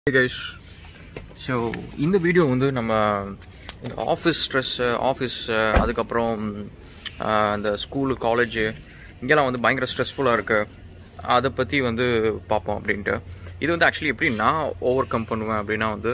guys so இந்த video வந்து நம்ம இந்த ஆஃபீஸ் ஸ்ட்ரெஸ்ஸு ஆஃபீஸ் அதுக்கப்புறம் அஹ், இந்த ஸ்கூலு காலேஜு இங்கெல்லாம் வந்து பயங்கர ஸ்ட்ரெஸ்ஃபுல்லாக இருக்குது அதை பற்றி வந்து பார்ப்போம் அப்படின்ட்டு இது வந்து ஆக்சுவலி எப்படி நான் ஓவர் கம் பண்ணுவேன் அப்படின்னா வந்து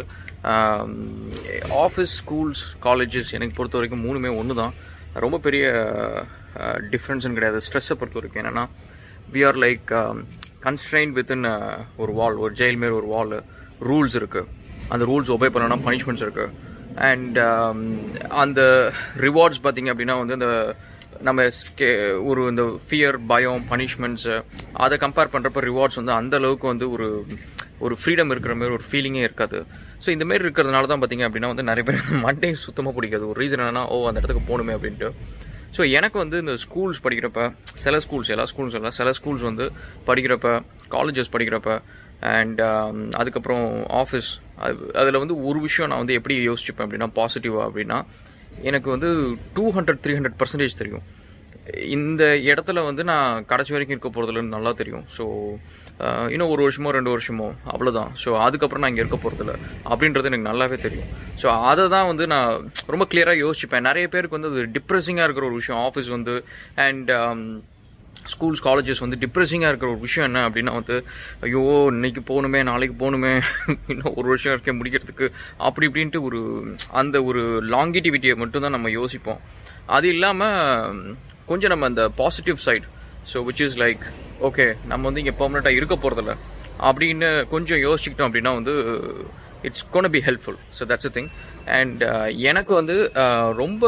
ஆஃபீஸ் ஸ்கூல்ஸ் காலேஜஸ் எனக்கு பொறுத்த வரைக்கும் மூணுமே ஒன்று தான் ரொம்ப பெரிய டிஃப்ரென்ஸ்னு கிடையாது ஸ்ட்ரெஸ்ஸை பொறுத்த வரைக்கும் என்னென்னா we are like constrain within ஒரு வால் ஒரு ஜெயில் மாரி ஒரு வால் ரூல்ஸ் இருக்குது அந்த ரூல்ஸ் ஒபே பண்ணனா பனிஷ்மெண்ட்ஸ் இருக்குது அண்ட் அந்த ரிவார்ட்ஸ் பார்த்தீங்க அப்படின்னா வந்து அந்த நம்ம ஸ்கே ஒரு இந்த ஃபியர் பயம் பனிஷ்மெண்ட்ஸு அதை கம்பேர் பண்ணுறப்ப ரிவார்ட்ஸ் வந்து அந்த அளவுக்கு வந்து ஒரு ஒரு ஃப்ரீடம் இருக்கிற மாதிரி ஒரு ஃபீலிங்கே இருக்காது ஸோ இந்த மாதிரி இருக்கிறதுனால தான் பார்த்தீங்க அப்படின்னா வந்து நிறைய பேர் மண்டே சுத்தமாக பிடிக்காது ஒரு ரீசன் என்னன்னா ஓ அந்த இடத்துக்கு போகணுமே அப்படின்ட்டு ஸோ எனக்கு வந்து இந்த ஸ்கூல்ஸ் படிக்கிறப்ப சில ஸ்கூல்ஸ் எல்லா ஸ்கூல்ஸ் இல்லை சில ஸ்கூல்ஸ் வந்து படிக்கிறப்ப காலேஜஸ் படிக்கிறப்ப அண்ட் அதுக்கப்புறம் ஆஃபீஸ் அது அதில் வந்து ஒரு விஷயம் நான் வந்து எப்படி யோசிச்சுப்பேன் அப்படின்னா பாசிட்டிவாக அப்படின்னா எனக்கு வந்து two hundred three hundred percentage தெரியும் இந்த இடத்துல வந்து நான் கடைசி வரைக்கும் இருக்க போகிறதுலன்னு நல்லா தெரியும் ஸோ இன்னும் ஒரு வருஷமோ ரெண்டு வருஷமோ அவ்வளோதான் ஸோ அதுக்கப்புறம் நான் இங்கே இருக்க போகிறதில்ல அப்படின்றது எனக்கு நல்லாவே தெரியும் ஸோ அதை தான் வந்து நான் ரொம்ப கிளியராக யோசிச்சுப்பேன் நிறைய பேருக்கு வந்து அது டிப்ரெஸிங்காக இருக்கிற ஒரு விஷயம் ஆஃபீஸ் வந்து அண்ட் ஸ்கூல்ஸ் காலேஜஸ் வந்து டிப்ரெஸிங்காக இருக்கிற ஒரு விஷயம் என்ன அப்படின்னா வந்து ஐயோ இன்னைக்கு போகணுமே நாளைக்கு போகணுமே இன்னும் ஒரு வருஷம் இருக்க முடிக்கிறதுக்கு அப்படி இப்படின்ட்டு ஒரு அந்த ஒரு லாங்கிட்டிவிட்டியை மட்டும்தான் நம்ம யோசிப்போம் அது இல்லாமல் கொஞ்சம் நம்ம அந்த positive side so which is like okay நம்ம வந்து இங்கே பெர்மனெண்ட்டாக இருக்க போகிறதில்ல அப்படின்னு கொஞ்சம் யோசிச்சுக்கிட்டோம் அப்படின்னா வந்து it's gonna be helpful so that's a thing and எனக்கு வந்து uh, ரொம்ப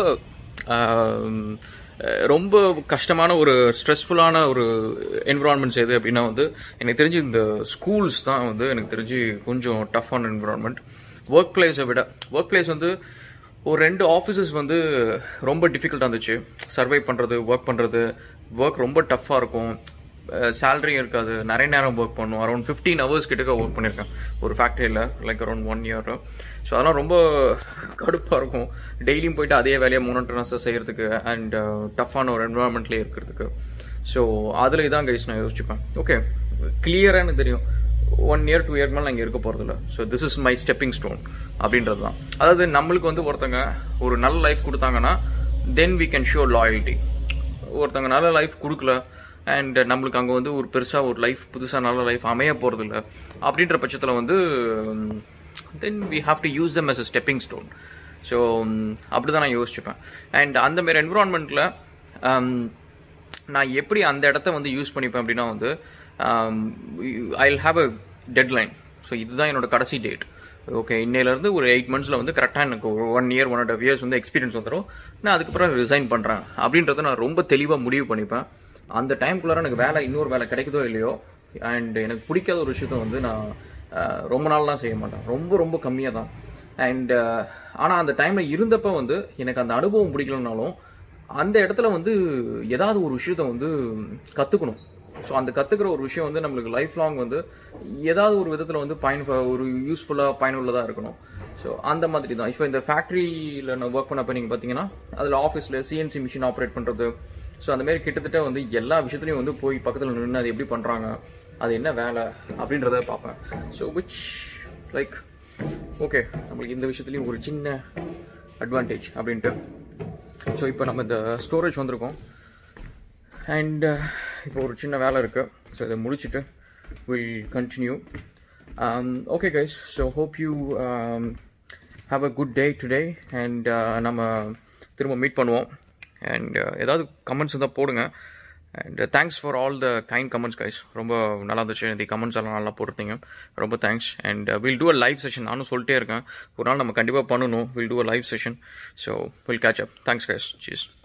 uh, ரொம்ப கஷ்டமான ஒரு ஸ்ட்ரெஸ்ஃபுல்லான ஒரு என்விரான்மெண்ட்ஸ் எது அப்படின்னா வந்து எனக்கு தெரிஞ்சு இந்த ஸ்கூல்ஸ் தான் வந்து எனக்கு தெரிஞ்சு கொஞ்சம் டஃப்பான என்விரான்மெண்ட் ஒர்க் பிளேஸை விட ஒர்க் பிளேஸ் வந்து ஒரு ரெண்டு ஆஃபீஸஸ் வந்து ரொம்ப டிஃபிகல்ட்டாக இருந்துச்சு சர்வை பண்ணுறது ஒர்க் பண்ணுறது ஒர்க் ரொம்ப டஃப்பாக இருக்கும் சேலரியும் இருக்காது நிறைய நேரம் ஒர்க் பண்ணும் அரௌண்ட் ஃபிஃப்டீன் ஹவர்ஸ் கிட்டக்க ஒர்க் பண்ணியிருக்கேன் ஒரு ஃபேக்ட்ரியில் like around one year so அதெல்லாம் ரொம்ப கடுப்பாக இருக்கும் டெய்லியும் போயிட்டு அதே வேலையை மோனோட்டனஸாக செய்கிறதுக்கு அண்ட் டஃப்பான ஒரு என்வரான்மெண்ட்லேயே இருக்கிறதுக்கு ஸோ அதில் இதான் கைஸ் நான் யோசிச்சுப்பேன் ஓகே கிளியராக எனக்கு தெரியும் ஒன் இயர் டூ இயர் மேலே நான் இங்கே இருக்க போகிறதில்ல so this is my stepping stone அப்படின்றது தான் அதாவது நம்மளுக்கு வந்து ஒருத்தங்க ஒரு நல்ல லைஃப் கொடுத்தாங்கன்னா then we can show loyalty ஒருத்தங்க நல்ல லைஃப் கொடுக்கல அண்ட் நம்மளுக்கு அங்கே வந்து ஒரு பெருசாக ஒரு லைஃப் புதுசாக நல்ல லைஃப் அமைய போகிறதில்ல அப்படின்ற பட்சத்தில் வந்து then we have to use them as a stepping stone so அப்படி தான் நான் யோசிச்சுப்பேன் அண்ட் அந்த மாதிரி என்விரான்மெண்ட்டில் நான் எப்படி அந்த இடத்த வந்து யூஸ் பண்ணிப்பேன் அப்படின்னா வந்து I will have a deadline so இதுதான் என்னோட கடைசி டேட் ஓகே இன்னையிலேருந்து ஒரு எயிட் மந்த்ஸில் வந்து கரெக்டாக எனக்கு ஒரு one year one and half years வந்து எக்ஸ்பீரியன்ஸ் வந்துடும் நான் அதுக்கப்புறம் ரிசைன் பண்ணுறேன் அப்படின்றத நான் ரொம்ப தெளிவாக முடிவு பண்ணிப்பேன் அந்த டைம்குள்ளார எனக்கு வேலை இன்னொரு வேலை கிடைக்குதோ இல்லையோ அண்ட் எனக்கு பிடிக்காத ஒரு விஷயத்த வந்து நான் அஹ், ரொம்ப நாள்லாம் செய்ய மாட்டேன் ரொம்ப ரொம்ப கம்மியாக தான் அண்ட் ஆனால் அந்த டைமில் இருந்தப்ப வந்து எனக்கு அந்த அனுபவம் பிடிக்கலனாலும் அந்த இடத்துல வந்து ஏதாவது ஒரு விஷயத்த வந்து கற்றுக்கணும் ஸோ அந்த கற்றுக்கிற ஒரு விஷயம் வந்து நம்மளுக்கு லைஃப் லாங் வந்து ஏதாவது ஒரு விதத்தில் வந்து பயன் ஒரு யூஸ்ஃபுல்லாக பயனுள்ளதாக இருக்கணும் ஸோ அந்த மாதிரி தான் இப்போ இந்த ஃபேக்ட்ரியில் நான் ஒர்க் பண்ணப்போ நீங்கள் பார்த்தீங்கன்னா அதில் ஆஃபீஸில் சிஎன்சி மிஷின் ஆப்ரேட் பண்ணுறது ஸோ அந்த மாதிரி கிட்டத்தட்ட வந்து எல்லா விஷயத்துலையும் வந்து போய் பக்கத்தில் நின்று அது எப்படி பண்ணுறாங்க அது என்ன வேலை அப்படின்றத பார்ப்பேன் ஸோ விச் லைக் ஓகே நம்மளுக்கு இந்த விஷயத்துலையும் ஒரு சின்ன அட்வான்டேஜ் அப்படின்ட்டு ஸோ இப்போ நம்ம இந்த ஸ்டோரேஜ் வந்திருக்கோம் அண்ட் இப்போ ஒரு சின்ன வேலை இருக்குது ஸோ இதை முடிச்சுட்டு will continue okay guys so hope you have a good day today and நம்ம திரும்ப மீட் பண்ணுவோம் அண்ட் ஏதாவது கமெண்ட்ஸ் இருந்தால் போடுங்க and thanks for all the kind comments guys ரொம்ப நல்லா இருந்துச்சு இந்த கமெண்ட்ஸ் எல்லாம் நல்லா போட்டிருந்தீங்க ரொம்ப thanks and will do a live session நானும் சொல்லிட்டே இருக்கேன் ஒரு நாள் நம்ம கண்டிப்பாக பண்ணணும் will do a live session so will catch up thanks guys cheese